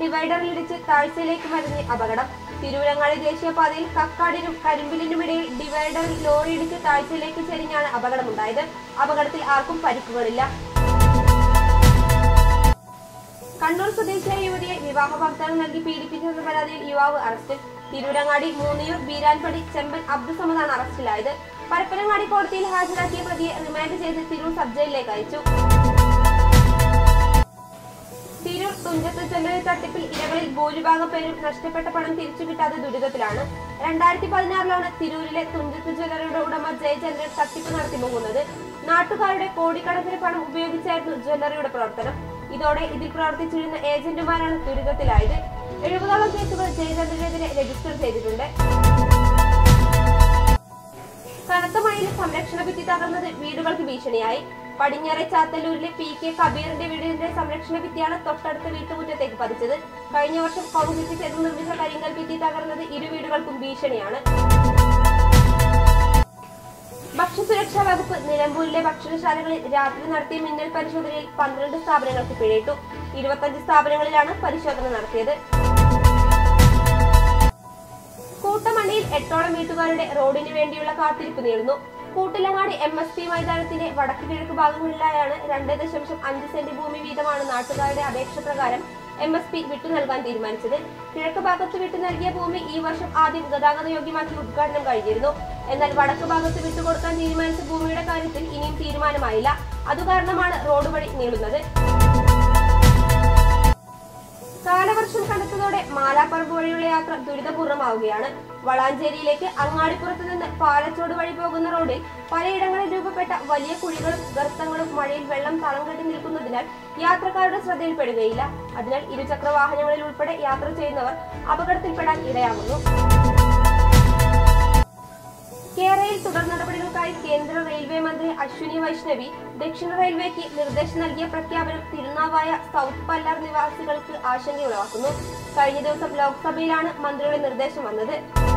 ഡിവൈഡറിലിടിച്ച് താഴ്ചയിലേക്ക് മറിഞ്ഞ് അപകടം തിരൂരങ്ങാടി ദേശീയപാതയിൽ കക്കാടിനും കരിമ്പിലിനുമിടയിൽ ഡിവൈഡറിൽ ലോറി ഇടിച്ച് താഴ്ചയിലേക്ക് ചെരിഞ്ഞാണ് അപകടമുണ്ടായത് അപകടത്തിൽ ആർക്കും പരിക്കുകളില്ല കണ്ണൂർ സ്വദേശിയായ യുവതിയെ വിവാഹ വാഗ്ദാനം നൽകി പീഡിപ്പിച്ചെന്ന പരാതിയിൽ യുവാവ് അറസ്റ്റിൽ തിരൂരങ്ങാടി മൂന്നിയൂർ ബീരാൻപടി ചെമ്പൻ അബ്ദുസമദാണ് അറസ്റ്റിലായത് പരപ്പനങ്ങാടി കോടതിയിൽ ഹാജരാക്കിയ പ്രതിയെ റിമാൻഡ് ചെയ്ത് തിരൂർ സബ് ജയിലിലേക്ക് അയച്ചു തിരൂർ തുഞ്ചത്ത് ജ്വല്ലറി തട്ടിപ്പിൽ ഇരകളിൽ ഭൂരിഭാഗം പേരും നഷ്ടപ്പെട്ട പണം തിരിച്ചു കിട്ടാതെ ദുരിതത്തിലാണ് രണ്ടായിരത്തി പതിനാറിലാണ് തിരൂരിലെ തുഞ്ചത്ത് ജ്വല്ലറിയുടെ ഉടമ ജയചന്ദ്രൻ തട്ടിപ്പ് നടത്തി പോകുന്നത് നാട്ടുകാരുടെ കോടിക്കണക്കിന് പണം ഉപയോഗിച്ചായിരുന്നു ജ്വല്ലറിയുടെ പ്രവർത്തനം ഇതോടെ ഇതിൽ പ്രവർത്തിച്ചിരുന്ന ഏജന്റുമാരാണ് ദുരിതത്തിലായത് എഴുപതോളം കേസുകൾ ജയചന്ദ്രനെതിരെ രജിസ്റ്റർ ചെയ്തിട്ടുണ്ട് കനത്ത മഴയിൽ സംരക്ഷണ ഭിത്തി തകർന്നത് വീടുകൾക്ക് ഭീഷണിയായി പടിഞ്ഞാറെ ചാത്തല്ലൂരിലെ പി കെ കബീറിന്റെ വീടിന്റെ സംരക്ഷണ ഭിത്തിയാണ് തൊട്ടടുത്ത വീട്ടുമുറ്റത്തേക്ക് പതിച്ചത് കഴിഞ്ഞ വർഷം കോൺഗ്രസ് ചേർന്ന് നിർമ്മിച്ച കരിങ്കൽ ഭിത്തി തകർന്നത് ഇരു വീടുകൾക്കും ഭീഷണിയാണ് ഭക്ഷ്യസുരക്ഷാ വകുപ്പ് നിലമ്പൂരിലെ ഭക്ഷണശാലകളിൽ രാത്രി നടത്തിയ മിന്നൽ പരിശോധനയിൽ പന്ത്രണ്ട് സ്ഥാപനങ്ങൾക്ക് പിഴയിട്ടു ഇരുപത്തഞ്ച് സ്ഥാപനങ്ങളിലാണ് പരിശോധന നടത്തിയത് കൂട്ടമണിയിൽ എട്ടോളം വീട്ടുകാരുടെ റോഡിന് വേണ്ടിയുള്ള കാത്തിരിപ്പ് നീളുന്നു കൂട്ടിലങ്ങാടി എം എസ് പി മൈതാനത്തിന്റെ വടക്ക് കിഴക്ക് ഭാഗങ്ങളിലായാണ് രണ്ട് ദശാംശം അഞ്ച് സെന്റ് ഭൂമി വീതമാണ് നാട്ടുകാരുടെ അപേക്ഷ പ്രകാരം എം എസ് പി വിട്ടു നൽകാൻ തീരുമാനിച്ചത് കിഴക്ക് ഭാഗത്ത് വിട്ടു നൽകിയ ഭൂമി ഈ വർഷം ആദ്യം ഗതാഗത യോഗ്യമാക്കി ഉദ്ഘാടനം കഴിഞ്ഞിരുന്നു എന്നാൽ വടക്ക് ഭാഗത്ത് വിട്ടുകൊടുക്കാൻ തീരുമാനിച്ച ഭൂമിയുടെ കാര്യത്തിൽ ഇനിയും തീരുമാനമായില്ല അതുകാരണമാണ് റോഡ് വഴി നീളുന്നത് കാലവർഷം കനത്തതോടെ മാലാപ്പറമ്പ് വഴിയുള്ള യാത്ര ദുരിതപൂർണ്ണമാവുകയാണ് വളാഞ്ചേരിയിലേക്ക് അങ്ങാടിപ്പുറത്ത് നിന്ന് പാലച്ചോട് വഴി പോകുന്ന റോഡിൽ പലയിടങ്ങളിൽ രൂപപ്പെട്ട വലിയ കുഴികളും ഗർത്തങ്ങളും മഴയിൽ വെള്ളം തളം കെട്ടി നിൽക്കുന്നതിനാൽ യാത്രക്കാരുടെ ശ്രദ്ധയിൽപ്പെടുകയില്ല അതിനാൽ ഇരുചക്ര വാഹനങ്ങളിൽ ഉൾപ്പെടെ യാത്ര ചെയ്യുന്നവർ അപകടത്തിൽപ്പെടാൻ ഇടയാകുന്നു കേരളയിൽ തുടർ നടപടികൾക്കായി കേന്ദ്ര റെയിൽവേ മന്ത്രി അശ്വിനി വൈഷ്ണവി ദക്ഷിണ റെയിൽവേക്ക് നിർദ്ദേശം നൽകിയ പ്രഖ്യാപനം തിരുനാവായ സൗത്ത് പല്ലാർ നിവാസികൾക്ക് ആശങ്കയുളവാക്കുന്നു കഴിഞ്ഞ ദിവസം ലോക്സഭയിലാണ് മന്ത്രിയുടെ നിർദ്ദേശം വന്നത്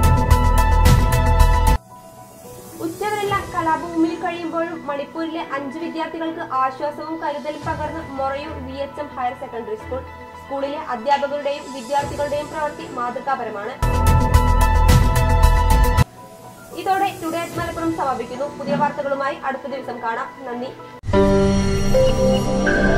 ഉച്ചവരെല്ലാം കലാഭൂമിയിൽ കഴിയുമ്പോഴും മണിപ്പൂരിലെ അഞ്ച് വിദ്യാർത്ഥികൾക്ക് ആശ്വാസവും കരുതലും പകർന്ന് Morayur V H M higher secondary school സ്കൂളിലെ അധ്യാപകരുടെയും വിദ്യാർത്ഥികളുടെയും പ്രവൃത്തി മാതൃകാപരമാണ് ഇതോടെ ടുഡേ അറ്റ് മലപ്പുറം സമാപിക്കുന്നു പുതിയ വാർത്തകളുമായി അടുത്ത ദിവസം കാണാം നന്ദി